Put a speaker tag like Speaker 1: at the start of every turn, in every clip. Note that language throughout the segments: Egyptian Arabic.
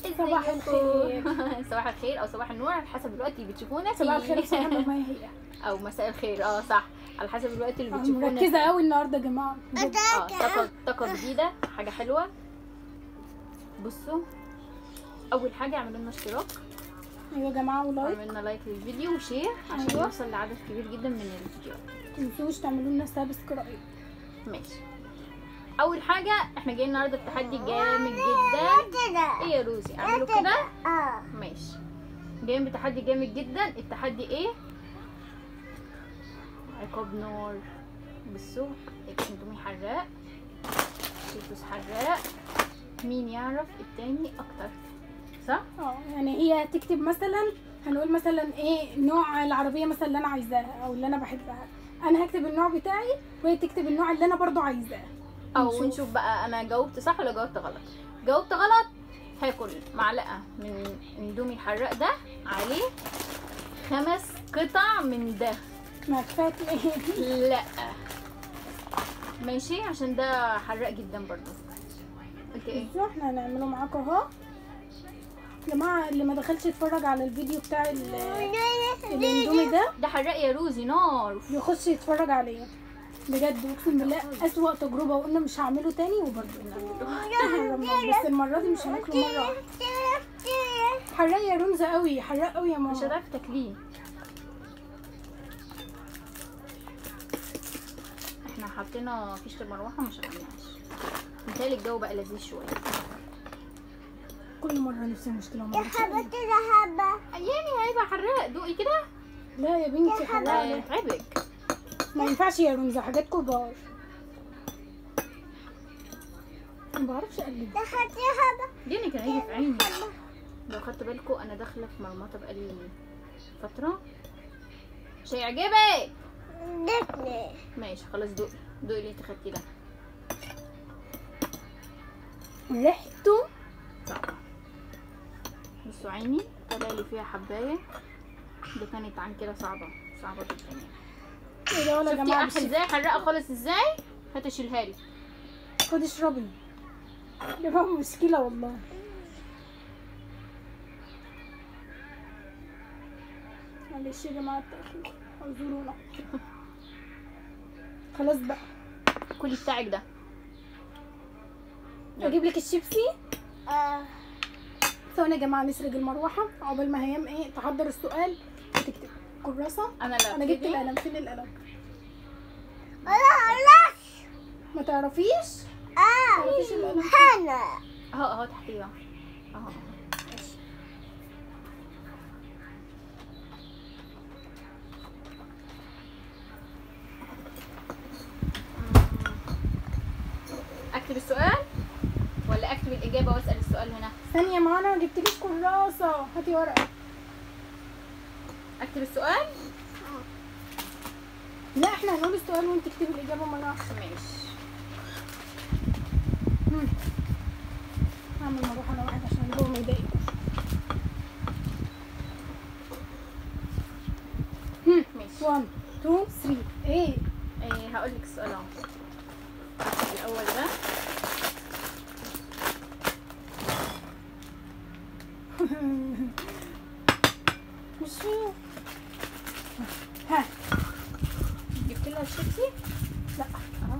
Speaker 1: صباح
Speaker 2: ازيكم؟
Speaker 1: الخير.
Speaker 2: صباح الخير او صباح النور على حسب الوقت اللي بتشوفونا
Speaker 1: صباح
Speaker 2: فيه.
Speaker 1: الخير صباح النور ما هي
Speaker 2: او مساء الخير اه صح على حسب الوقت اللي بتشوفونا
Speaker 1: مركزة
Speaker 2: فيه.
Speaker 1: قوي النهارده يا جماعة بجد.
Speaker 2: اه طاقة طاقة جديدة حاجة حلوة بصوا أول حاجة اعملوا لنا اشتراك
Speaker 1: ايوه يا جماعة ولايك
Speaker 2: اعملوا لنا لايك للفيديو وشير عشان
Speaker 1: أيوة.
Speaker 2: يوصل لعدد كبير جدا من الفيديوهات
Speaker 1: متنسوش تعملوا لنا سبسكرايب
Speaker 2: ماشي أول حاجة احنا جايين النهاردة بتحدي جامد جدا ايه يا روزي اعملوا كده
Speaker 3: اه
Speaker 2: ماشي جايين بتحدي جامد جدا التحدي ايه عقاب نار بصوا اندومي حراق شيتوس حراق مين يعرف التاني اكتر صح
Speaker 1: اه يعني هي تكتب مثلا هنقول مثلا ايه نوع العربية مثلا اللي انا عايزاها او اللي انا بحبها انا هكتب النوع بتاعي وهي تكتب النوع اللي انا برضو عايزاه
Speaker 2: او
Speaker 1: نشوف.
Speaker 2: نشوف بقى انا جاوبت صح ولا جاوبت غلط جاوبت غلط هاكل معلقه من اندومي الحراق ده عليه خمس قطع من ده
Speaker 1: ما كفايه ايه
Speaker 2: لا ماشي عشان ده حراق جدا برضو قلت ايه
Speaker 1: بصوا احنا هنعمله معاكم اهو يا جماعة اللي ما دخلش يتفرج على الفيديو بتاع ال- الاندومي ده
Speaker 2: ده حراق يا روزي نار
Speaker 1: يخش يتفرج عليه بجد اقسم بالله اسوأ تجربة وقلنا مش هعمله تاني وبرضه نعمله بس المرة دي مش هناكله مرة واحدة حراق يا رمزة قوي حراق قوي يا
Speaker 2: مش
Speaker 1: ماما
Speaker 2: هتعرف تاكليه احنا حطينا فيشة المروحة ما شغلناهاش متهيألي الجو بقى لذيذ شوية
Speaker 1: كل مرة نفس المشكلة مرة
Speaker 3: حبة حبة
Speaker 2: ايامي هيبقى حراق دوقي كده
Speaker 1: لا يا بنتي حراق
Speaker 2: ده
Speaker 1: ده.
Speaker 2: يتعبك
Speaker 1: ما ينفعش يا رمزة حاجات كبار ما بعرفش اقلب
Speaker 3: حبة حبة
Speaker 2: ديني كان هيجي في عيني لو خدتوا بالكم انا داخله في مرمطه بقالي فتره مش هيعجبك
Speaker 3: دقني
Speaker 2: ماشي خلاص دوقي دوقي اللي انت خدتيه ده
Speaker 1: ريحته
Speaker 2: صعبه بصوا عيني طلع لي فيها حبايه ده كانت عن كده صعبه صعبه جدا يعني
Speaker 1: ايه ده ولا يا
Speaker 2: شفتي
Speaker 1: جماعة
Speaker 2: احلى ازاي حرقه خالص ازاي هاتي شيلها لي
Speaker 1: خد اشربي يا ماما مشكلة والله معلش يا جماعة التأخير اعذرونا خلاص بقى
Speaker 2: كلي بتاعك ده
Speaker 1: اجيب لك الشيبسي
Speaker 3: اه
Speaker 1: ثواني يا جماعة نسرج المروحة عقبال ما هيام ايه تحضر السؤال وتكتب كراسة
Speaker 2: انا لا
Speaker 1: انا جبت
Speaker 2: ابتدي.
Speaker 1: القلم فين القلم
Speaker 3: لا لا
Speaker 1: ما تعرفيش
Speaker 3: اه
Speaker 1: تعرفيش القلم
Speaker 3: هنا
Speaker 2: اهو اهو تحتيه اهو اهو اكتب السؤال ولا اكتب الاجابه واسال السؤال هنا
Speaker 1: ثانية معانا ما جبتليش كراسة هاتي ورقة
Speaker 2: اكتب السؤال
Speaker 1: لا احنا هنقول السؤال وانت تكتبي الإجابة مرة واحدة
Speaker 2: ماشي
Speaker 1: مم. هعمل مروحة انا واحدة عشان جوه ما يضايقوش هم.
Speaker 2: ماشي
Speaker 1: 1 2 3 ايه
Speaker 2: ايه هقول لك السؤال اهو هكتب الاول ده
Speaker 1: مش فيه ها
Speaker 2: جبت لها الشيبسي
Speaker 1: لا
Speaker 2: اهو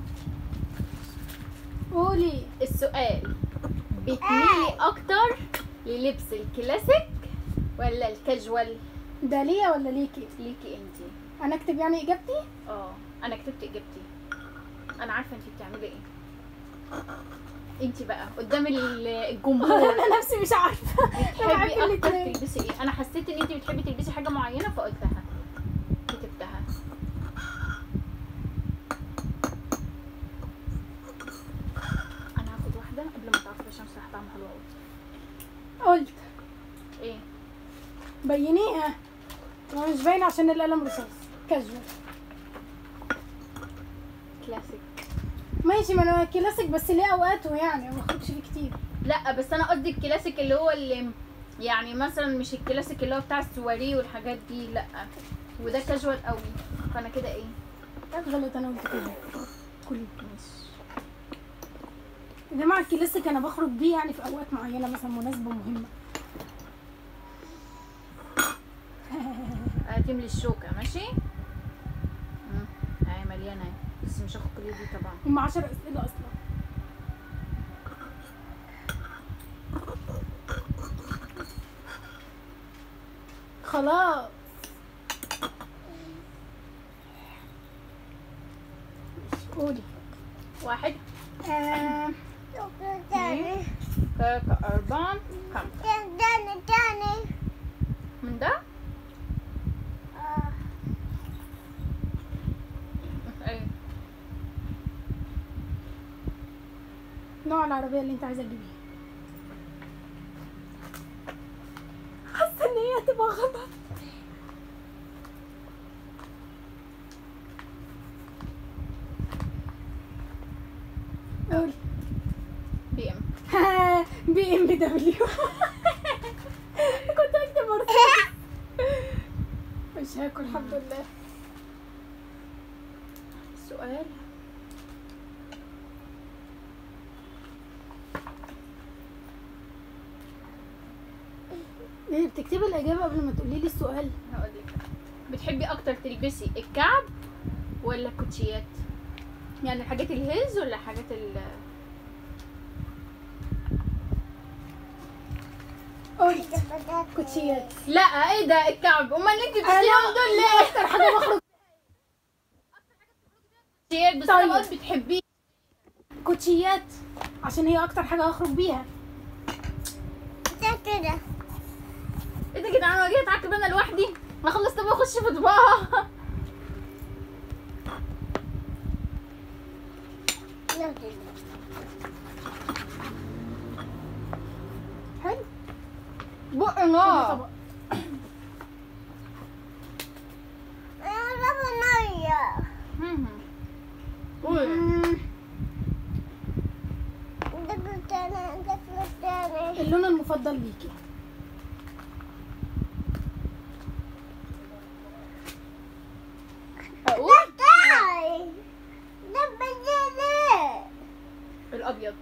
Speaker 1: قولي
Speaker 2: السؤال بتميلي اكتر للبس الكلاسيك ولا الكاجوال
Speaker 1: ده ليا ولا ليكي
Speaker 2: ليكي انتي
Speaker 1: انا اكتب يعني اجابتي
Speaker 2: اه انا كتبت اجابتي انا عارفه انتي بتعملي ايه انتي بقى قدام ال- الجمهور
Speaker 1: انا نفسي مش عارفه أنا بحب
Speaker 2: بتحبي اكتر
Speaker 1: الاتنين.
Speaker 2: تلبسي ايه انا حسيت ان انتي بتحبي تلبسي حاجه معينه فقلتها كتبتها انا هاخد واحده قبل ما تعرفي عشان صراحه طعمها حلو قوي
Speaker 1: قلت
Speaker 2: ايه
Speaker 1: بينيها هو مش باين عشان القلم رصاص كاجوال
Speaker 2: كلاسيك
Speaker 1: ماشي ما انا كلاسيك بس ليه اوقاته يعني ما باخدش فيه كتير
Speaker 2: لا بس انا قصدي الكلاسيك اللي هو اللي يعني مثلا مش الكلاسيك اللي هو بتاع السواري والحاجات دي لا وده كاجوال قوي فانا كده ايه
Speaker 1: غلط انا قلت كده كلي
Speaker 2: ماشي
Speaker 1: يا جماعه الكلاسيك انا بخرج بيه يعني في اوقات معينه مثلا مناسبه مهمه
Speaker 2: هتملي الشوكة ماشي مم. اهي مليانة اهي بس مش هاخد كل دي طبعا
Speaker 1: هم 10 اسئله اصلا خلاص قولي
Speaker 2: واحد
Speaker 1: آه
Speaker 3: تاني
Speaker 2: ثلاثة أربعة خمسة
Speaker 3: تاني تاني
Speaker 2: من ده
Speaker 3: آه.
Speaker 2: ايوه
Speaker 1: نوع العربية اللي انت عايزة تجيبيها حاسة ان هي هتبقى غلط قولي
Speaker 2: بي ام
Speaker 1: بي ام دبليو كنت هكتب مرسيدس مش هاكل الحمد لله
Speaker 2: سؤال
Speaker 1: ايه بتكتبي الإجابة قبل ما تقولي لي السؤال
Speaker 2: هقول لك بتحبي اكتر تلبسي الكعب ولا الكوتشيات يعني الحاجات الهيلز ولا حاجات ال
Speaker 1: قولي كوتشيات
Speaker 2: لا ايه ده الكعب امال انت بتشتريهم دول ليه
Speaker 1: ليه اكتر حاجة بخرج
Speaker 2: كوتشيات بس
Speaker 1: طيب.
Speaker 2: انا قلت بتحبيه
Speaker 1: كوتشيات عشان هي اكتر حاجة هخرج بيها
Speaker 3: ده كده
Speaker 2: ايه ده يا جدعان انا جاي اتعاقب انا لوحدي ما خلصت بقى اخش في طباعها
Speaker 3: ده كده
Speaker 1: حلو
Speaker 2: بق
Speaker 1: خدي
Speaker 2: نار
Speaker 1: طبق.
Speaker 3: انا بابا نايا
Speaker 2: قول
Speaker 1: مم،
Speaker 3: ده كده تاني ده كده تاني
Speaker 1: اللون المفضل ليكي
Speaker 2: اقول
Speaker 3: تاي ده بدي
Speaker 2: الابيض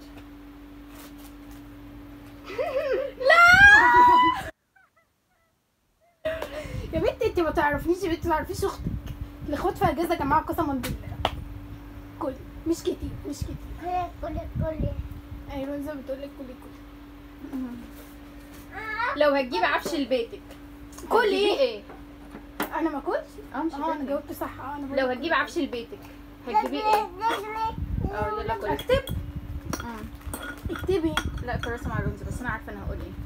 Speaker 1: يا بنتي انت ما تعرفنيش يا بنتي ما تعرفيش اختك الاخوات في اجازه يا جماعه قسما بالله كل مش كتير مش كتير
Speaker 3: كل كل كل
Speaker 1: ايوه زي ما بتقول لك كلي كلي
Speaker 2: لو هتجيبي عفش لبيتك
Speaker 1: كل
Speaker 2: هتجيبيه
Speaker 1: ايه
Speaker 2: ايه
Speaker 1: انا ما اكلش
Speaker 2: اه مش
Speaker 1: اه انا
Speaker 2: هتاكلي.
Speaker 1: جاوبت صح اه انا بقول
Speaker 2: لو
Speaker 1: لك
Speaker 2: هتجيبي عفش لبيتك هتجيبيه ايه اه ولا لا
Speaker 1: كلي.
Speaker 2: كل
Speaker 1: اكتب
Speaker 2: مم.
Speaker 1: اكتبي
Speaker 2: لا كراسة مع الرمز بس انا عارفه انا هقول ايه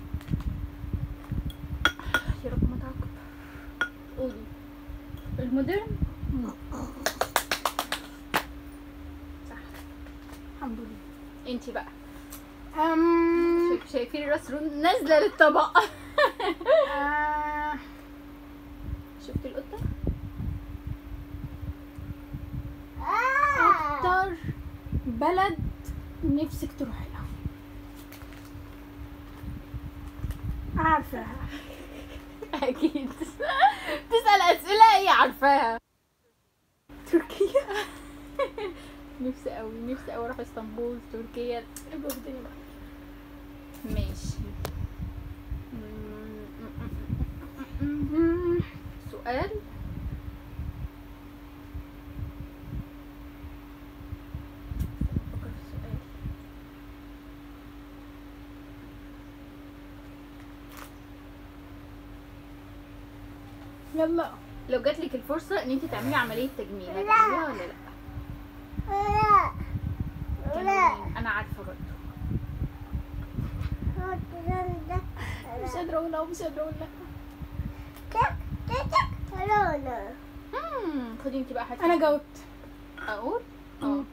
Speaker 2: يا رب ما تعاقب قولي المودرن صح
Speaker 1: الحمد لله
Speaker 2: انتي بقى
Speaker 1: أم...
Speaker 2: شايف- شايفين الراس رون نازله للطبق
Speaker 1: آه...
Speaker 2: شفتي القطه
Speaker 1: اكتر بلد نفسك تروحي لها عارفاها
Speaker 2: اكيد تسال اسئله هي عارفاها
Speaker 1: تركيا
Speaker 2: نفسي قوي نفسي قوي اروح اسطنبول تركيا ماشي
Speaker 1: مم.
Speaker 2: سؤال أفكر في سؤال.
Speaker 1: يلا
Speaker 2: لو جات لك الفرصه ان انت تعملي عمليه تجميل
Speaker 3: لا.
Speaker 2: هتعمليها ولا لا
Speaker 3: لا لا
Speaker 2: تجميل. انا عارفه برضه
Speaker 1: مش قادرة اقول اه مش قادرة اقول لا
Speaker 3: تك تك لونه
Speaker 2: مم، خدي انت بقى هاتي
Speaker 1: انا جاوبت
Speaker 2: اقول اه
Speaker 1: مم.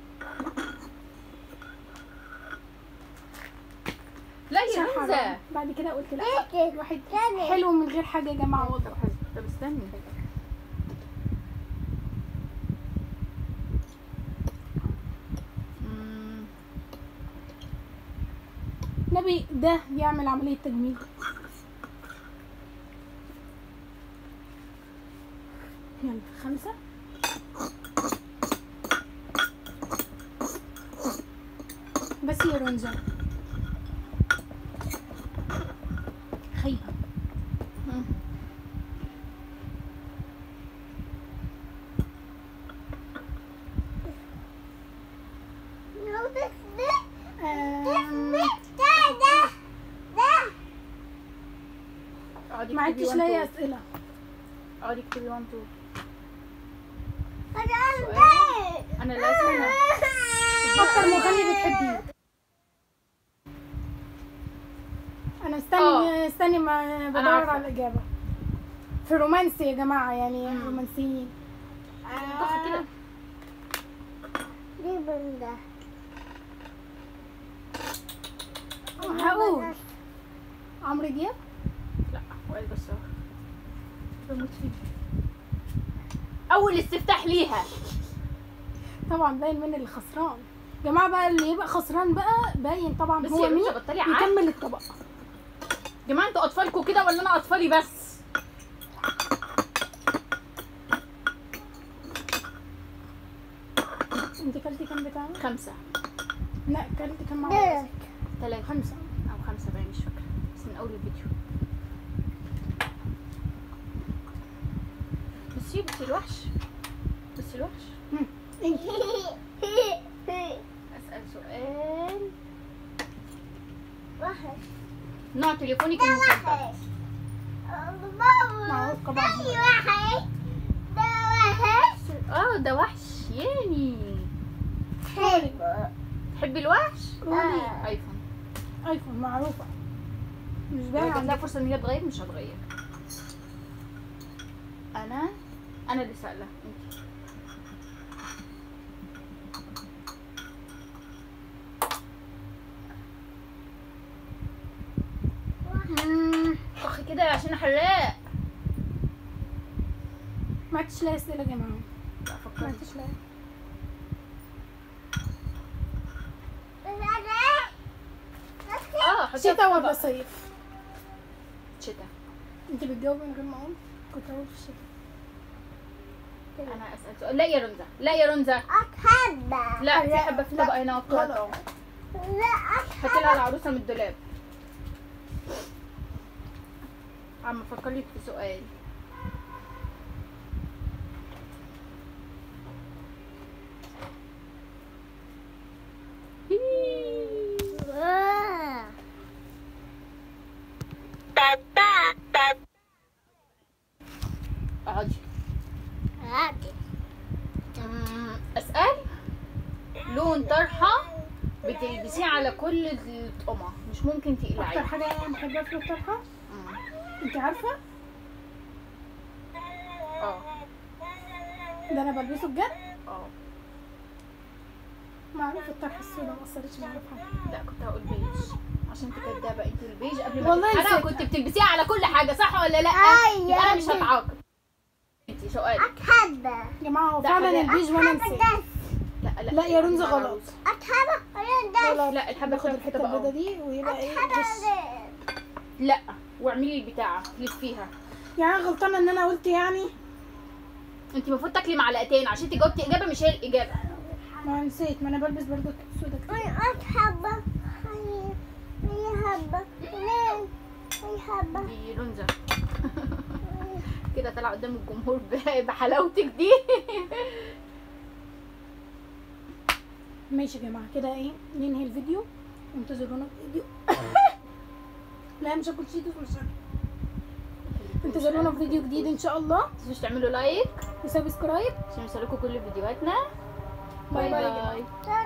Speaker 2: لا
Speaker 1: عشان
Speaker 2: يا رمزه
Speaker 1: حرام. بعد كده قلت لا
Speaker 3: تك
Speaker 1: الواحد
Speaker 3: تاني.
Speaker 1: حلو من غير حاجة يا جماعة والله
Speaker 2: طب حلو. طب استني مم،
Speaker 1: نبي ده يعمل عملية تجميل يلا خمسة بس يا رنزة خايبة
Speaker 2: مم.
Speaker 3: No, this, this,
Speaker 1: آم،
Speaker 3: this, ده, ده, ده.
Speaker 2: اقعدي
Speaker 1: ما
Speaker 2: اكتبي
Speaker 1: عدتش
Speaker 2: 1
Speaker 1: لاقي
Speaker 2: 2
Speaker 1: اسئلة
Speaker 2: اقعدي اكتبي 1 2
Speaker 3: أنا
Speaker 2: سؤال.
Speaker 3: ده.
Speaker 2: انا لازم
Speaker 1: اكتر مغني بتحبيه انا
Speaker 2: آه.
Speaker 1: استني استني ما بدور
Speaker 2: عارفة.
Speaker 1: على الاجابة في رومانسي يا جماعة يعني
Speaker 2: مم.
Speaker 1: رومانسيين
Speaker 2: ضغط كده
Speaker 3: دي من ده.
Speaker 1: هقول عمرو دياب
Speaker 2: لا وائل جسار بموت فيه اول استفتاح ليها
Speaker 1: طبعا باين من اللي خسران يا جماعة بقى اللي يبقى خسران بقى باين طبعا
Speaker 2: بس
Speaker 1: هو
Speaker 2: يا
Speaker 1: مين
Speaker 2: بنتي بطلي عك
Speaker 1: يكمل الطبق
Speaker 2: يا جماعه انتوا اطفالكم كده ولا انا اطفالي بس
Speaker 1: انت كلتي كام بتاعنا؟
Speaker 2: خمسة
Speaker 1: لا كلتي كام مع
Speaker 3: ده.
Speaker 1: بعض؟
Speaker 2: ثلاثة
Speaker 1: خمسة
Speaker 2: أو خمسة باين مش فاكرة بس من أول الفيديو بصي بصي الوحش بصي الوحش
Speaker 1: مم. انت
Speaker 2: أسأل سؤال
Speaker 3: وحش.
Speaker 2: نوع تليفونك
Speaker 3: ده
Speaker 2: المفضل
Speaker 3: وحش. بابا.
Speaker 1: معروف طبعا
Speaker 3: ده وحش. ده وحش.
Speaker 2: اه ده وحش يعني
Speaker 3: حلو.
Speaker 2: تحبي الوحش؟
Speaker 1: قولي
Speaker 2: ايفون
Speaker 1: ايفون معروفة مش
Speaker 2: لو
Speaker 1: باين
Speaker 2: جات لها
Speaker 1: عندها
Speaker 2: فرصة ان هي تغير مش هتغير انا انا اللي سائلة انت مم، اخ كده عشان حراق
Speaker 1: ما عدتش لاقي اسئلة يا جماعة
Speaker 2: لا
Speaker 1: ما
Speaker 2: فكرت
Speaker 1: عدتش لاقي
Speaker 2: اه حطيها في
Speaker 1: شتا ولا
Speaker 2: طبق.
Speaker 1: صيف؟
Speaker 2: شتا
Speaker 1: انت بتجاوبي من غير ما اقول كنت هقول في الشتا
Speaker 2: انا اسال سؤال لا يا رنزة لا يا رنزة
Speaker 3: أتحب.
Speaker 2: لا في
Speaker 1: لا،
Speaker 2: حبة في
Speaker 1: لا،
Speaker 2: طبق هنا وقعت
Speaker 1: غلط.
Speaker 2: اهو
Speaker 3: لا أتحب.
Speaker 2: هاتي لها العروسة من الدولاب عم افكر لك في سؤال
Speaker 3: آه.
Speaker 2: اقعدي
Speaker 3: عادي.
Speaker 2: أمم، اسال لون طرحه بتلبسيه على كل الطقمه مش ممكن
Speaker 1: اكتر
Speaker 2: تقلعيه
Speaker 1: حاجة انا بحبها في الطرحة
Speaker 2: أمم.
Speaker 1: انت عارفة
Speaker 2: اه
Speaker 1: ده انا بلبسه بجد
Speaker 2: اه
Speaker 1: معروف الطرحة السوداء ما اثرتش معايا في حاجة
Speaker 2: لا كنت هقول بيج عشان انت كدابه انت البيج قبل ما
Speaker 1: والله
Speaker 2: تتحرق
Speaker 1: نسيتها.
Speaker 2: كنت بتلبسيها على كل حاجه صح ولا لا
Speaker 3: أيوة.
Speaker 2: يبقى انا مش هتعاقب انت سؤال
Speaker 3: أتحب.
Speaker 1: يا جماعة هو
Speaker 2: ده
Speaker 1: فعلا
Speaker 2: حاجة-
Speaker 1: البيج وانا
Speaker 3: أتحب
Speaker 1: نسيت
Speaker 3: ده.
Speaker 2: لا لا
Speaker 1: لا يا رنزة غلط
Speaker 2: العروسة.
Speaker 3: أتحب. أنا ده.
Speaker 2: لا الحبه
Speaker 1: باخد
Speaker 2: بتاعت
Speaker 1: الحتة
Speaker 2: الطبق
Speaker 1: البيضة
Speaker 2: أهو.
Speaker 1: دي ويبقى ايه
Speaker 3: أتحب
Speaker 1: غش
Speaker 3: ده.
Speaker 2: لا واعملي البتاعه لفيها
Speaker 1: يعني انا غلطانة ان انا قلت يعني
Speaker 2: انت المفروض تاكلي معلقتين عشان انت جاوبتي اجابه مش هي الاجابه
Speaker 1: ما نسيت ما انا بلبس برضو سودا كتير
Speaker 3: أنا أتحب. هي- هي حبة. ليه؟ هي حبة.
Speaker 2: دي رنزه كده طالعه قدام الجمهور ب- بحلاوتك دي
Speaker 1: ماشي يا جماعة كده ايه ننهي الفيديو انتظرونا في فيديو لا مش هاكل شيتوس مش هاكل. انتظرونا في فيديو جديد ان شاء الله
Speaker 2: مش تعملوا لايك
Speaker 1: وسبسكرايب
Speaker 2: عشان يوصلكوا كل فيديوهاتنا
Speaker 1: باي باي يا
Speaker 2: باي
Speaker 1: جماعة.
Speaker 2: باي